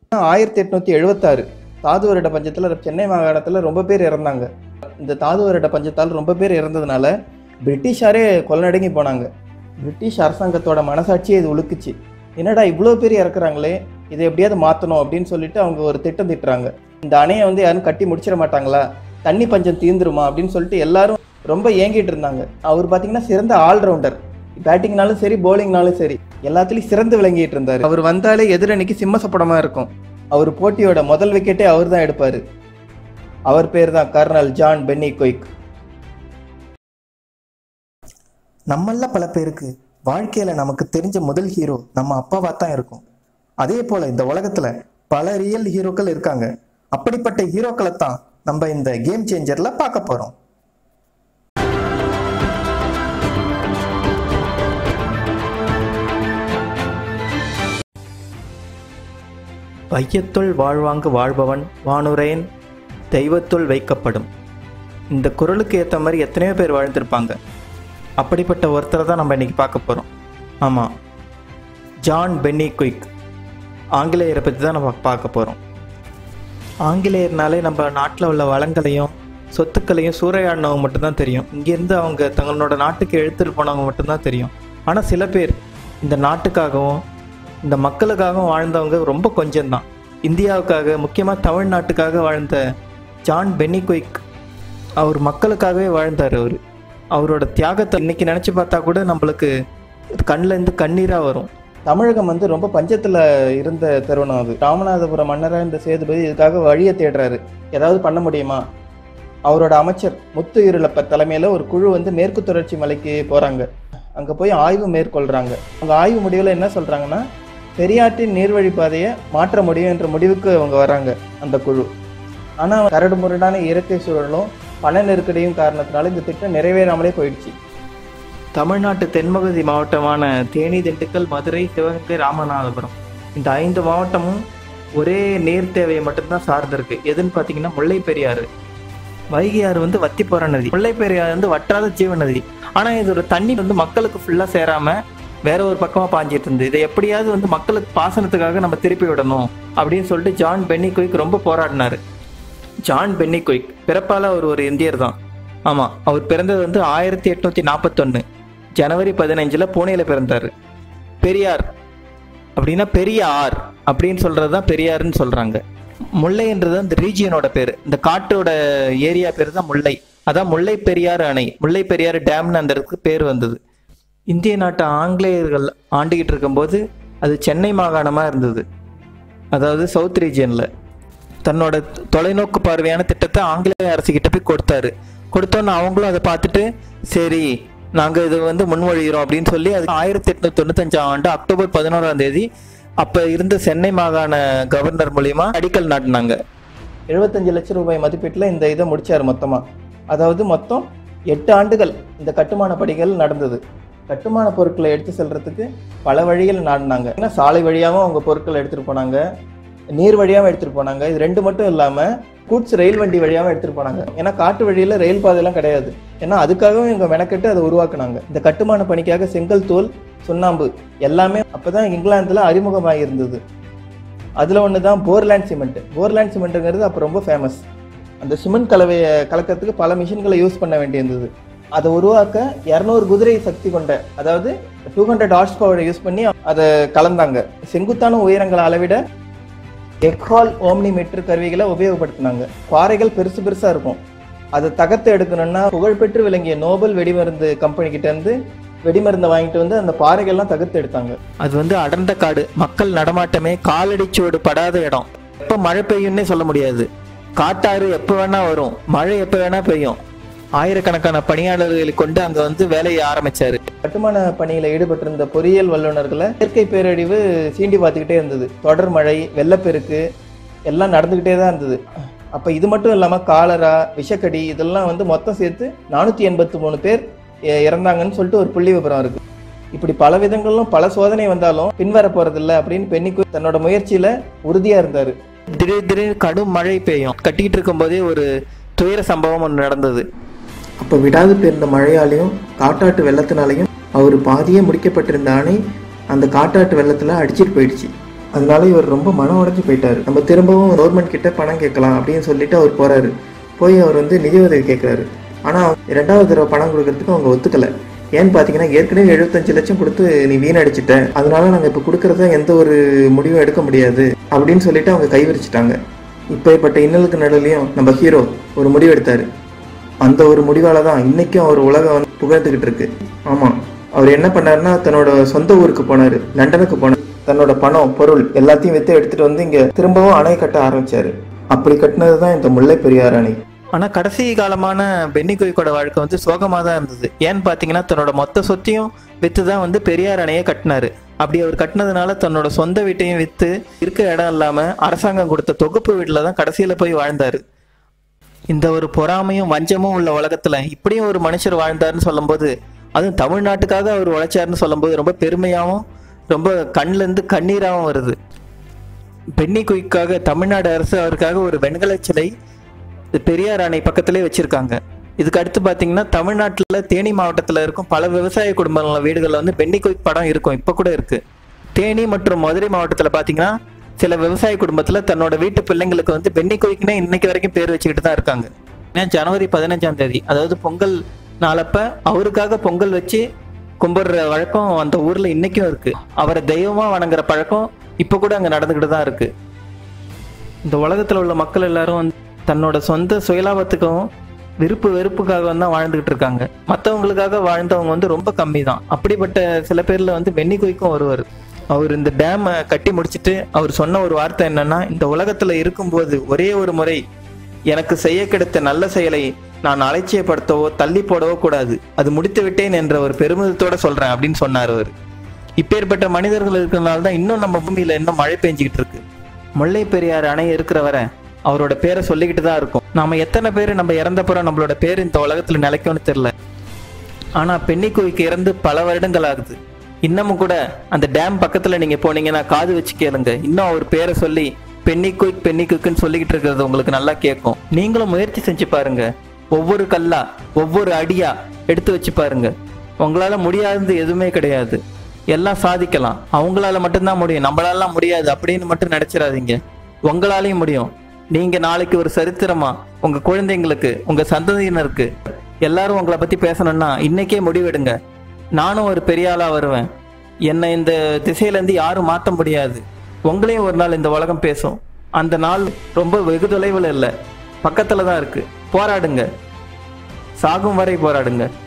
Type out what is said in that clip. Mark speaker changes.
Speaker 1: ஆயிரத்தி எட்நூத்தி எழுபத்தாறு தாது வருட பஞ்சத்தில் சென்னை மாகாணத்தில் ரொம்ப பேர் இறந்தாங்க இந்த தாது வருட பஞ்சத்தால் ரொம்ப பேர் இறந்ததுனால பிரிட்டிஷாரே கொள்ளடங்கி போனாங்க பிரிட்டிஷ் அரசாங்கத்தோட மனசாட்சியை இது உழுக்குச்சு என்னடா இவ்வளோ பேர் இறக்குறாங்களே இதை எப்படியாவது மாற்றணும் அப்படின்னு சொல்லிட்டு அவங்க ஒரு திட்டம் திட்டுறாங்க இந்த அணையை வந்து யாரும் கட்டி முடிச்சிட மாட்டாங்களா தண்ணி பஞ்சம் தீந்துருமா அப்படின்னு சொல்லிட்டு எல்லாரும் ரொம்ப ஏங்கிட்டு இருந்தாங்க அவர் பார்த்தீங்கன்னா சிறந்த ஆல்ரவுண்டர் பேட்டிங்னாலும் சரி bowlingனாலும் சரி எல்லாத்துலேயும் சிறந்து விளங்கிட்டு இருந்தார் அவர் வந்தாலே எதிரணிக்கு சிம்ம சப்படமாக இருக்கும் அவர் போட்டியோட முதல் விக்கெட்டே அவர் தான் எடுப்பார் அவர் பேர் தான் கர்னல் ஜான் பென்னி குயிக் நம்மள பல பேருக்கு வாழ்க்கையில நமக்கு தெரிஞ்ச முதல் ஹீரோ நம்ம அப்பாவா தான் இருக்கும் அதே போல இந்த உலகத்துல பல ரியல் ஹீரோக்கள் இருக்காங்க அப்படிப்பட்ட ஹீரோக்களை தான் நம்ம இந்த கேம் சேஞ்சர்ல பார்க்க போறோம் வையத்துள் வாழ்வாங்கு வாழ்பவன் வானுரையன் தெய்வத்துள் வைக்கப்படும் இந்த குரலுக்கு ஏற்ற மாதிரி எத்தனையோ பேர் வாழ்ந்திருப்பாங்க அப்படிப்பட்ட ஒருத்தரை தான் நம்ம இன்னைக்கு பார்க்க போகிறோம் ஆமாம் ஜான் பென்னி குயிக் ஆங்கிலேயரை பற்றி தான் நம்ம பார்க்க போகிறோம் ஆங்கிலேயர்னாலே நம்ம நாட்டில் உள்ள வளங்களையும் சொத்துக்களையும் சூறையாடினவங்க மட்டும்தான் தெரியும் இங்கேருந்து அவங்க தங்களோட நாட்டுக்கு எடுத்துகிட்டு போனவங்க மட்டும்தான் தெரியும் ஆனால் சில பேர் இந்த நாட்டுக்காகவும் இந்த மக்களுக்காகவும் வாழ்ந்தவங்க ரொம்ப கொஞ்சம்தான் இந்தியாவுக்காக முக்கியமாக தமிழ்நாட்டுக்காக வாழ்ந்த ஜான் பென்னி குயிக் அவர் மக்களுக்காகவே வாழ்ந்தார் அவர் அவரோட தியாகத்தை இன்னைக்கு நினச்சி பார்த்தா கூட நம்மளுக்கு கண்ணில் இருந்து கண்ணீராக வரும் தமிழகம் வந்து ரொம்ப பஞ்சத்தில் இருந்த தருணம் அது ராமநாதபுரம் மன்னராக இந்த சேதுபதி இதுக்காக வழியை தேடுறாரு ஏதாவது பண்ண முடியுமா அவரோட அமைச்சர் முத்து இருளப்ப தலைமையில் ஒரு குழு வந்து மேற்கு தொடர்ச்சி மலைக்கு போகிறாங்க அங்கே போய் ஆய்வு மேற்கொள்கிறாங்க அவங்க ஆய்வு முடிவில் என்ன சொல்கிறாங்கன்னா பெரியாற்றின் நீர்வழி பாதையை மாற்ற முடியும் என்ற முடிவுக்கு அவங்க வராங்க அந்த குழு ஆனால் கரடு முரடான இயற்கை சூழலும் பண நெருக்கடியும் காரணத்தினால இந்த திட்டம் நிறைவேறாமலே போயிடுச்சு தமிழ்நாட்டு தென்மகுதி மாவட்டமான தேனி திண்டுக்கல் மதுரை சிவகங்கை ராமநாதபுரம் இந்த ஐந்து மாவட்டமும் ஒரே நீர் தேவையை மட்டும்தான் சார்ந்திருக்கு எதுன்னு பார்த்தீங்கன்னா முல்லை பெரியாறு வைகை ஆறு வந்து வத்தி போகிற நதி முல்லை பெரியாறு வந்து வற்றாத ஜீவ நதி ஆனால் இதோட தண்ணி வந்து மக்களுக்கு ஃபுல்லாக சேராமல் வேற ஒரு பக்கமாக பாஞ்சிட்டு இருந்து இதை எப்படியாவது வந்து மக்களுக்கு பாசனத்துக்காக நம்ம திருப்பி விடணும் அப்படின்னு சொல்லிட்டு ஜான் பென்னி குயிக் ரொம்ப போராடினாரு ஜான் பென்னி குயிக் பிறப்பால் அவர் ஒரு இந்தியர் தான் ஆமாம் அவர் பிறந்தது வந்து ஆயிரத்தி எட்நூற்றி நாற்பத்தொன்று ஜனவரி பதினஞ்சில் பூனேயில் பிறந்தார் பெரியார் அப்படின்னா பெரிய ஆர் அப்படின்னு சொல்கிறது தான் பெரியாருன்னு சொல்கிறாங்க முல்லைன்றது அந்த ரீஜியனோட பேர் இந்த காட்டோட ஏரியா பேர் தான் முல்லை அதான் முல்லை பெரியாறு அணை முல்லை பெரியாறு டேம்னு அந்த இடத்துக்கு பேர் வந்தது இந்திய நாட்டு ஆங்கிலேயர்கள் ஆண்டுகிட்டு இருக்கும்போது அது சென்னை மாகாணமாக இருந்தது அதாவது சவுத் ரீஜியனில் தன்னோட தொலைநோக்கு பார்வையான திட்டத்தை ஆங்கிலேய அரசுகிட்ட போய் கொடுத்தாரு கொடுத்தோன்னு அவங்களும் அதை பார்த்துட்டு சரி நாங்கள் இது வந்து முன்மொழிகிறோம் அப்படின்னு சொல்லி அது ஆயிரத்தி எட்நூத்தி தொண்ணூத்தஞ்சாம் ஆண்டு அக்டோபர் பதினோராம் தேதி அப்போ இருந்த சென்னை மாகாண கவர்னர் மூலியமா அடிக்கல் நாட்டினாங்க எழுபத்தஞ்சு லட்சம் ரூபாய் மதிப்பீட்டில் இந்த இதை முடிச்சார் மொத்தமாக அதாவது மொத்தம் எட்டு ஆண்டுகள் இந்த கட்டுமான பணிகள் நடந்தது கட்டுமான பொருட்களை எடுத்து செல்றதுக்கு பல வழிகள் நாடினாங்க ஏன்னா சாலை வழியாகவும் அவங்க பொருட்களை எடுத்துகிட்டு போனாங்க நீர் வழியாகவும் எடுத்துகிட்டு போனாங்க இது ரெண்டு மட்டும் இல்லாமல் கூட்ஸ் ரயில் வண்டி வழியாகவும் எடுத்துகிட்டு போனாங்க ஏன்னா காட்டு வழியில் ரயில் பாதையெல்லாம் கிடையாது ஏன்னா அதுக்காகவும் இவங்க மெனக்கெட்டு அதை உருவாக்குனாங்க இந்த கட்டுமான பணிக்காக செங்கல் தூள் சுண்ணாம்பு எல்லாமே அப்போ தான் இங்கிலாந்தில் அறிமுகமாக இருந்தது அதில் ஒன்று தான் போர்லேண்ட் சிமெண்ட் போர்லேண்ட் சிமெண்ட்டுங்கிறது அப்போ ரொம்ப ஃபேமஸ் அந்த சிமெண்ட் கலவையை கலக்கிறதுக்கு பல மிஷின்களை யூஸ் பண்ண வேண்டியிருந்தது அதை உருவாக்க இரநூறு குதிரை சக்தி கொண்ட அதாவது டூ ஹண்ட்ரட் ஹார்ஸ் பவரை யூஸ் பண்ணி அதை கலந்தாங்க செங்குத்தான உயரங்களை அளவிட எக்ஹால் ஓம்னி மீட்டர் கருவிகளை உபயோகப்படுத்தினாங்க பாறைகள் பெருசு பெருசாக இருக்கும் அதை தகர்த்து எடுக்கணும்னா புகழ்பெற்று விளங்கிய நோபல் வெடிமருந்து கம்பெனி கிட்ட இருந்து வெடிமருந்தை வாங்கிட்டு வந்து அந்த பாறைகள்லாம் தகர்த்து எடுத்தாங்க அது வந்து அடர்ந்த காடு மக்கள் நடமாட்டமே காலடி சுவடு படாத இடம் எப்போ மழை பெய்யும்னே சொல்ல முடியாது காட்டாறு எப்போ வேணா வரும் மழை எப்போ வேணா பெய்யும் ஆயிரக்கணக்கான பணியாளர்களை கொண்டு அங்க வந்து வேலையை ஆரம்பிச்சாரு கட்டுமான பணியில ஈடுபட்டிருந்த பொறியியல் வல்லுநர்களை இயற்கை பேரழிவு சீண்டி பார்த்துக்கிட்டே இருந்தது தொடர் மழை வெள்ளப்பெருக்கு எல்லாம் நடந்துக்கிட்டே தான் இருந்தது அப்ப இது மட்டும் இல்லாம காலரா விஷக்கடி இதெல்லாம் வந்து மொத்தம் சேர்த்து நானூத்தி எண்பத்தி மூணு பேர் இ- இறந்தாங்கன்னு சொல்லிட்டு ஒரு புள்ளி விவரம் இருக்கு இப்படி பல விதங்களிலும் பல சோதனை வந்தாலும் பின்வர போறதில்ல அப்படின்னு பெண்ணிக்கு தன்னோட முயற்சியில உறுதியா இருந்தாரு திடீர் திடீர்னு கடும் மழை பெய்யும் கட்டிக்கிட்டு இருக்கும்போதே ஒரு துயர சம்பவம் ஒன்று நடந்தது அப்போ விடாது பெய்ந்த மழையாலையும் காட்டாட்டு வெள்ளத்தினாலையும் அவர் பாதியே முடிக்கப்பட்டிருந்த அணை அந்த காட்டாட்டு வெள்ளத்தில் அடிச்சிட்டு போயிடுச்சு
Speaker 2: அதனால இவர் ரொம்ப மனம் உடைஞ்சு போயிட்டாரு நம்ம திரும்பவும் கவர்மெண்ட் கிட்ட பணம் கேட்கலாம் அப்படின்னு சொல்லிட்டு அவர் போறாரு போய் அவர் வந்து நிதி உதவி கேட்குறாரு ஆனால் ரெண்டாவது தடவை பணம் கொடுக்கறதுக்கு அவங்க ஒத்துக்கல ஏன்னு பார்த்தீங்கன்னா ஏற்கனவே எழுபத்தஞ்சு லட்சம் கொடுத்து நீ வீணடிச்சிட்ட அதனால நாங்கள் இப்போ கொடுக்கறத எந்த ஒரு முடிவும் எடுக்க முடியாது அப்படின்னு சொல்லிட்டு அவங்க கைவிரிச்சிட்டாங்க இப்பேற்பட்ட இன்னலுக்கு நடுவுலையும் நம்ம ஹீரோ ஒரு முடிவு எடுத்தாரு அந்த ஒரு முடிவால தான் இன்னைக்கும் அவர் உலகம் வந்து புகழ்ந்துகிட்டு இருக்கு ஆமா அவர் என்ன பண்ணாருன்னா தன்னோட சொந்த ஊருக்கு போனாரு லண்டனுக்கு போனார் தன்னோட பணம் பொருள் எல்லாத்தையும் வித்து எடுத்துட்டு வந்து இங்க திரும்பவும் அணை கட்ட ஆரம்பிச்சாரு அப்படி கட்டினது தான் இந்த முல்லை பெரியார் அணை
Speaker 1: ஆனால் கடைசி காலமான பென்னி குயிக்கோட வாழ்க்கை வந்து சோகமாக தான் இருந்தது ஏன்னு பார்த்தீங்கன்னா தன்னோட மொத்த சொத்தையும் விற்று தான் வந்து பெரியார் அணையை கட்டினாரு அப்படி அவர் கட்டினதுனால தன்னோட சொந்த வீட்டையும் விற்று இருக்க இடம் இல்லாமல் அரசாங்கம் கொடுத்த தொகுப்பு வீட்டில் தான் கடைசியில் போய் வாழ்ந்தார் இந்த ஒரு பொறாமையும் வஞ்சமும் உள்ள உலகத்தில் இப்படியும் ஒரு மனுஷர் வாழ்ந்தாருன்னு சொல்லும்போது அதுவும் தமிழ்நாட்டுக்காக அவர் உழைச்சாருன்னு சொல்லும்போது ரொம்ப பெருமையாகவும் ரொம்ப கண்ணிலேருந்து கண்ணீராகவும் வருது பென்னி குயிக்காக தமிழ்நாடு அரசு அவருக்காக ஒரு வெண்கல சிலை பெரியார் அணை பக்கத்திலே வச்சிருக்காங்க இதுக்கு அடுத்து பார்த்தீங்கன்னா தமிழ்நாட்டில் தேனி மாவட்டத்தில் இருக்கும் பல விவசாய குடும்பங்கள் வீடுகளில் வந்து பென்னி குயிக் படம் இருக்கும் இப்போ கூட இருக்கு தேனி மற்றும் மதுரை மாவட்டத்தில் பார்த்தீங்கன்னா சில விவசாய குடும்பத்தில் தன்னோட வீட்டு பிள்ளைங்களுக்கு வந்து பென்னி குயிக்னே இன்னைக்கு வரைக்கும் பேர் வச்சுக்கிட்டு தான் இருக்காங்க ஏன்னா ஜனவரி பதினஞ்சாம் தேதி அதாவது பொங்கல் நாளப்ப அவருக்காக பொங்கல் வச்சு கும்பிடுற வழக்கம் அந்த ஊர்ல இன்னைக்கும் இருக்கு அவரை தெய்வமா வணங்குற பழக்கம் இப்போ கூட அங்க நடந்துக்கிட்டு தான் இருக்கு இந்த உலகத்துல உள்ள மக்கள் எல்லாரும் வந்து தன்னோட சொந்த சுயலாபத்துக்கும் விருப்பு வெறுப்புக்காக தான் வாழ்ந்துகிட்டு இருக்காங்க மற்றவங்களுக்காக வாழ்ந்தவங்க வந்து ரொம்ப கம்மி தான் அப்படிப்பட்ட சில பேர்ல வந்து வெண்ணி குயிக்கும் ஒருவர் அவர் இந்த டேமை கட்டி முடிச்சிட்டு அவர் சொன்ன ஒரு வார்த்தை என்னன்னா இந்த உலகத்துல இருக்கும்போது ஒரே ஒரு முறை எனக்கு செய்ய கிடைத்த நல்ல செயலை நான் அலட்சியப்படுத்தவோ தள்ளி போடவோ கூடாது அது முடித்து விட்டேன் என்ற ஒரு பெருமிதத்தோட சொல்றேன் அப்படின்னு சொன்னார் அவர் இப்பேற்பட்ட மனிதர்கள் இருக்கிறனால தான் இன்னும் நம்ம பூமியில இன்னும் மழை பெஞ்சிக்கிட்டு இருக்கு முல்லை பெரியார் அணை இருக்கிற வரை அவரோட பேரை சொல்லிக்கிட்டு தான் இருக்கும் நாம எத்தனை பேர் நம்ம இறந்தப்புறம் நம்மளோட பேர் இந்த உலகத்துல நிலைக்கும்னு தெரியல ஆனா பெண்ணிக்குவிக்கு இறந்து பல வருடங்கள் ஆகுது இன்னமும் கூட அந்த டேம் பக்கத்துல நீங்க போனீங்கன்னா காது வச்சு கேளுங்க இன்னும் அவர் பேரை சொல்லி பென்னி குயிக் பென்னி குயிக்னு சொல்லிக்கிட்டு இருக்கிறது உங்களுக்கு நல்லா கேட்கும் நீங்களும் முயற்சி செஞ்சு பாருங்க ஒவ்வொரு கல்லா ஒவ்வொரு அடியா எடுத்து வச்சு பாருங்க உங்களால முடியாதது எதுவுமே கிடையாது எல்லாம் சாதிக்கலாம் அவங்களால மட்டும்தான் முடியும் நம்மளால முடியாது அப்படின்னு மட்டும் நினைச்சிடாதீங்க உங்களாலையும் முடியும் நீங்க நாளைக்கு ஒரு சரித்திரமா உங்க குழந்தைங்களுக்கு உங்க சந்ததியினருக்கு எல்லாரும் உங்களை பத்தி பேசணும்னா இன்னைக்கே முடிவெடுங்க நானும் ஒரு பெரிய ஆளா வருவேன் என்னை இந்த திசையில இருந்து யாரும் மாற்ற முடியாது உங்களையும் ஒரு நாள் இந்த உலகம் பேசும் அந்த நாள் ரொம்ப வெகு தொலைவில் இல்லை பக்கத்துல தான் இருக்கு போராடுங்க சாகும் வரை போராடுங்க